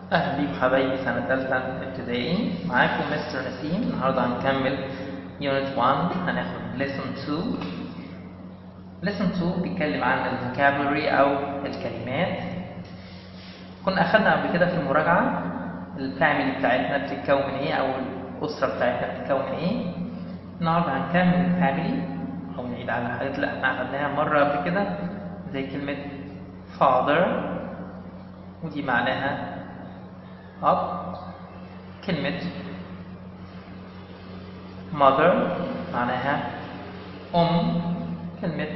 أهلا بيكم حبايبي سنة تالتة ابتدائي معاكم مستر نسيم النهاردة هنكمل يونت 1 هناخد lesson 2 lesson 2 بيتكلم عن الفوكابولري أو الكلمات كنا أخدنا قبل كده في المراجعة الفاميلي بتاعتنا بتتكون إيه أو الأسرة بتاعتنا بتتكون إيه النهاردة هنكمل الفاميلي أو نعيد على حاجات اللي احنا أخدناها مرة قبل كده زي كلمة father ودي معناها أب كلمة mother معناها أم كلمة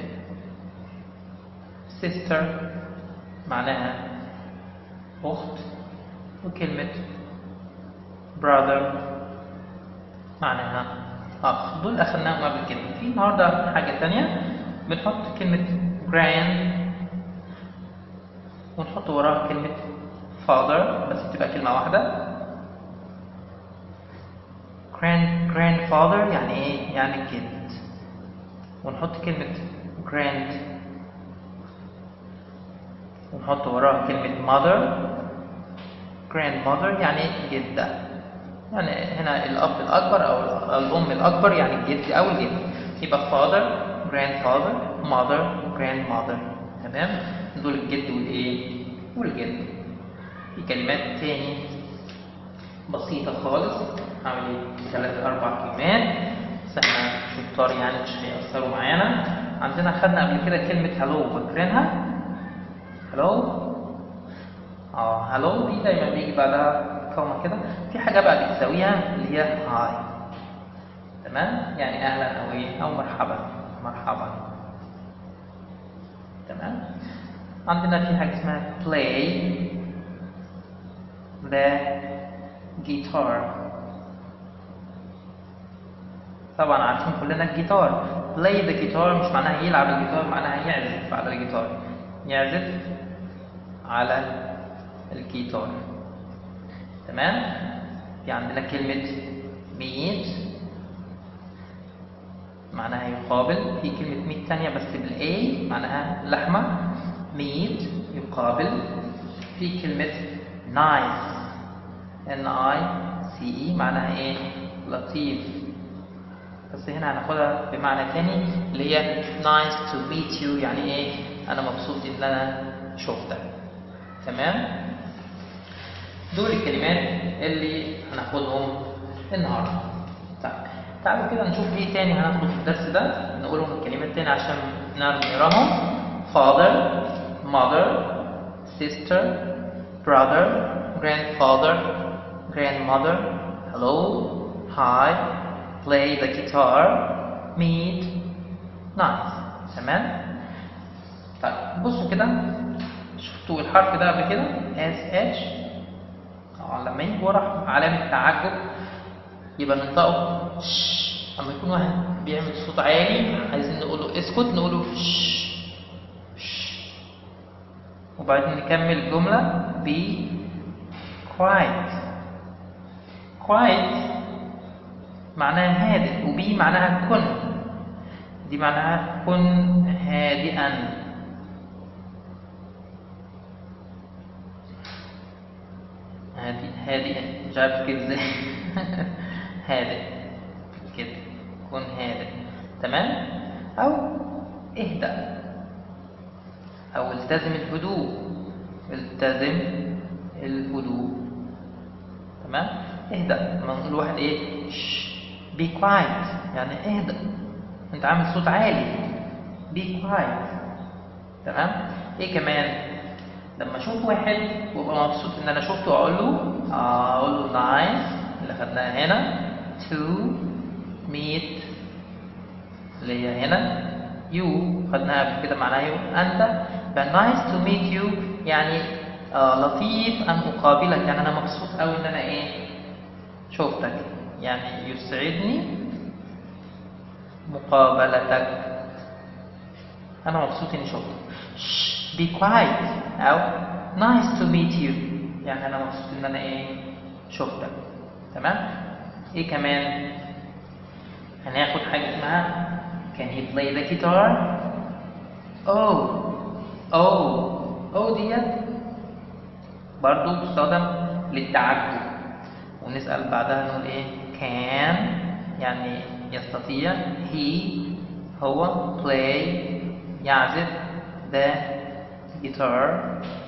sister معناها أخت وكلمة brother معناها أخ دول أخذناهم قبل كده في النهاردة حاجة تانية بنحط كلمة grand ونحط وراها كلمة father بس بتبقى كلمة واحدة grand grandfather يعني ايه؟ يعني جد ونحط كلمة grand ونحط وراها كلمة mother grandmother يعني جدة يعني هنا الأب الأكبر أو الأم الأكبر يعني الجد أو الجد يبقى father grandfather mother grandmother تمام دول الجد والإيه والجد في كلمات تاني بسيطة خالص حوالي ثلاث أربع كلمات بس احنا شطار يعني مش هيأثروا معانا عندنا خدنا قبل كده كلمة هلو فاكرينها؟ هلو اه هلو دي دايما بيجي بعدها كلمة كده في حاجة بقى بتساويها اللي هي هاي تمام؟ يعني أهلا أو إيه أو مرحبا مرحبا تمام؟ عندنا في حاجة اسمها play the guitar طبعا عارفين كلنا الجيتار play the guitar مش معناها يلعب الجيتار معناها يعزف على الجيتار يعزف على الجيتار تمام في عندنا كلمة meet معناها يقابل في كلمة meet تانية بس بالA معناها لحمة meet يقابل في كلمة nice N I C E معناها ايه لطيف بس هنا هناخدها بمعنى تاني اللي هي nice to meet you يعني ايه انا مبسوط ان انا شفتك تمام دول الكلمات اللي هناخدهم النهارده طيب تعالوا كده نشوف ايه تاني هناخده في الدرس ده نقولهم الكلمات تاني عشان نعرف نقراهم father mother sister brother grandfather grandmother hello hi play the guitar meet nice تمام طيب بصوا كده شفتوا الحرف ده قبل كده s h طبعا لما يجي ورا علامة تعجب يبقى ننطقه ش اما يكون واحد بيعمل صوت عالي عايزين نقول له اسكت نقول له ش وبعدين نكمل الجملة ب quiet quiet معناها هادئ وبي معناها كن دي معناها كن هادئا هادئ هادئا مش عارف كده ازاي هادئ كده كن هادئ تمام او اهدأ او التزم الهدوء التزم الهدوء تمام اهدأ لما نقول واحد ايه بي كوايت يعني اهدأ انت عامل صوت عالي بي كوايت تمام ايه كمان لما اشوف واحد وابقى مبسوط ان انا شفته اقول له اقول له نايس اللي خدناها هنا تو ميت اللي هي هنا يو خدناها قبل كده معناها يو انت بقى نايس تو ميت يو يعني آه لطيف ان اقابلك يعني انا مبسوط قوي ان انا ايه شفتك يعني يسعدني مقابلتك انا مبسوط اني شفتك be quiet او nice to meet you يعني انا مبسوط ان انا ايه شفتك تمام ايه كمان هناخد حاجه اسمها can he play the guitar oh oh oh ديت برضو بتستخدم للتعجب ونسأل بعدها نقول ايه can يعني يستطيع he هو play يعزف the guitar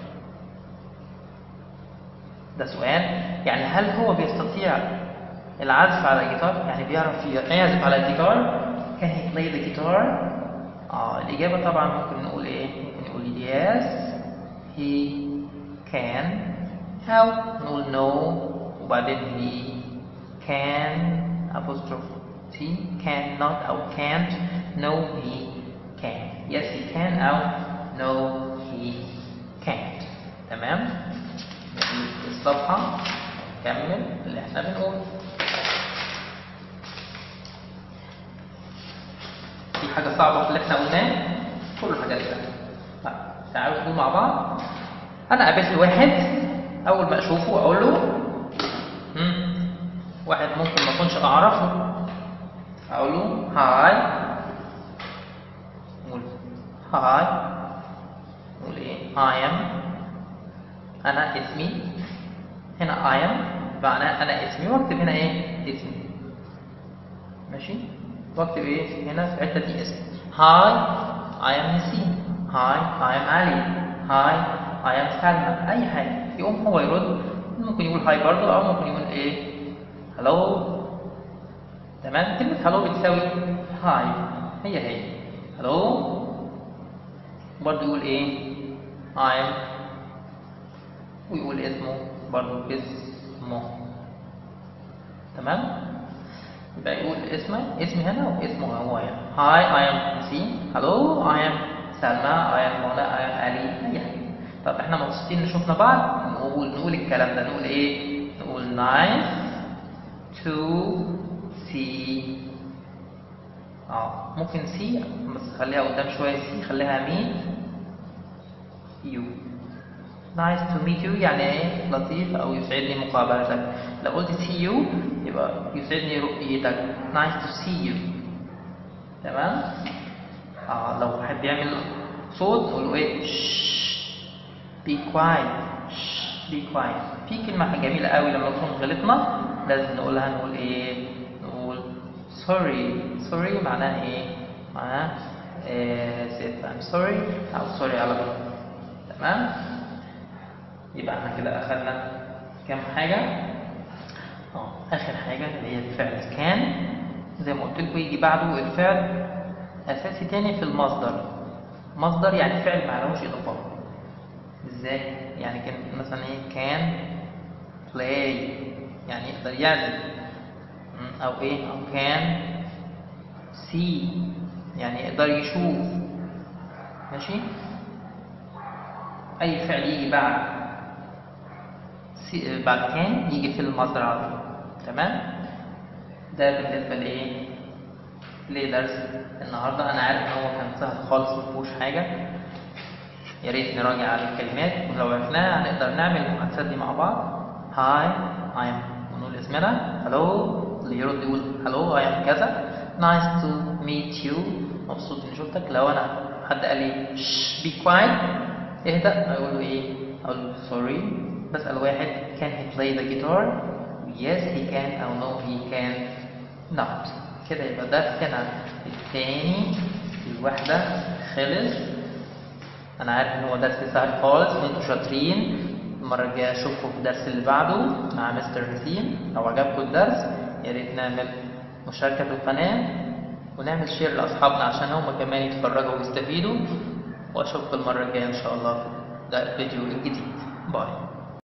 ده سؤال يعني هل هو بيستطيع العزف على الجيتار يعني بيعرف يعزف على الجيتار can he play the guitar اه الإجابة طبعا ممكن نقول ايه ممكن نقول yes he can أو نقول no وبعدين he can apostrophe T cannot أو can't no he can yes he can أو no he can't تمام نجيب الصفحة نكمل اللي احنا بنقوله في حاجة صعبة في اللي احنا قلناه كل الحاجات سهلة طيب تعالوا نقول مع بعض أنا قابلت واحد أول ما أشوفه أقول له مم. واحد ممكن ما أكونش أعرفه أقول له هاي نقول هاي نقول إيه I am أنا اسمي هنا I am معناه أنا اسمي واكتب هنا إيه اسمي ماشي واكتب إيه هنا في الحتة دي اسم هاي I am نسيم هاي I am علي هاي I am سلمى أي حاجة يقوم هو يرد ممكن يقول هاي برضه أو ممكن يقول إيه هلو تمام كلمة هلو بتساوي هاي هي هي هلو برضه يقول إيه I am ويقول اسمه برضه اسمه تمام يبقى يقول اسمه اسمي هنا واسمه هو يعني هاي I am نسيم هلو I am سلمى I am منى I am علي أي حاجة طب احنا مبسوطين ان شفنا بعض نقول نقول الكلام ده نقول ايه نقول nice to see اه ممكن سي بس خليها قدام شويه سي خليها meet you nice to meet you يعني ايه لطيف او يسعدني مقابلتك لو قلت see you يبقى يسعدني رؤيتك nice to see you تمام اه لو حد يعمل صوت نقول له ايه شش be quiet شش be quiet في كلمة جميلة قوي لما نكون غلطنا لازم نقولها نقول ايه نقول sorry sorry معناها ايه معناها اسف I'm sorry او sorry على طول تمام يبقى احنا كده اخدنا كام حاجة اه اخر حاجة اللي هي الفعل كان زي ما قلت لكم يجي بعده الفعل اساسي تاني في المصدر مصدر يعني فعل معلوش اضافات ازاي يعني كان مثلا ايه كان play يعني يقدر يعزف م، او ايه او كان see يعني يقدر يشوف ماشي اي فعل يجي بعد سي- بعد كان يجي في المصدر على طول تمام ده بالنسبه لايه لدرس النهارده انا عارف ان هو كان سهل خالص ما فيهوش حاجه يا ريت نراجع على الكلمات ولو عرفناها هنقدر نعمل المحادثات دي مع بعض هاي اي ام ونقول اسمنا هلو اللي يرد يقول هلو اي ام كذا نايس تو ميت يو مبسوط اني شفتك لو انا حد قال لي شش بي كوايت اهدى اقول له ايه اقول له سوري بسال واحد can he play the guitar yes he can او no he can not كده يبقى درسنا التاني الوحدة خلص انا عارف ان هو درس سهل خالص وانتوا شاطرين المره الجايه اشوفكم في الدرس اللي بعده مع مستر نسيم لو عجبكم الدرس يا ريت نعمل مشاركه في القناه ونعمل شير لاصحابنا عشان هم كمان يتفرجوا ويستفيدوا واشوفكم المره الجايه ان شاء الله في الفيديو الجديد باي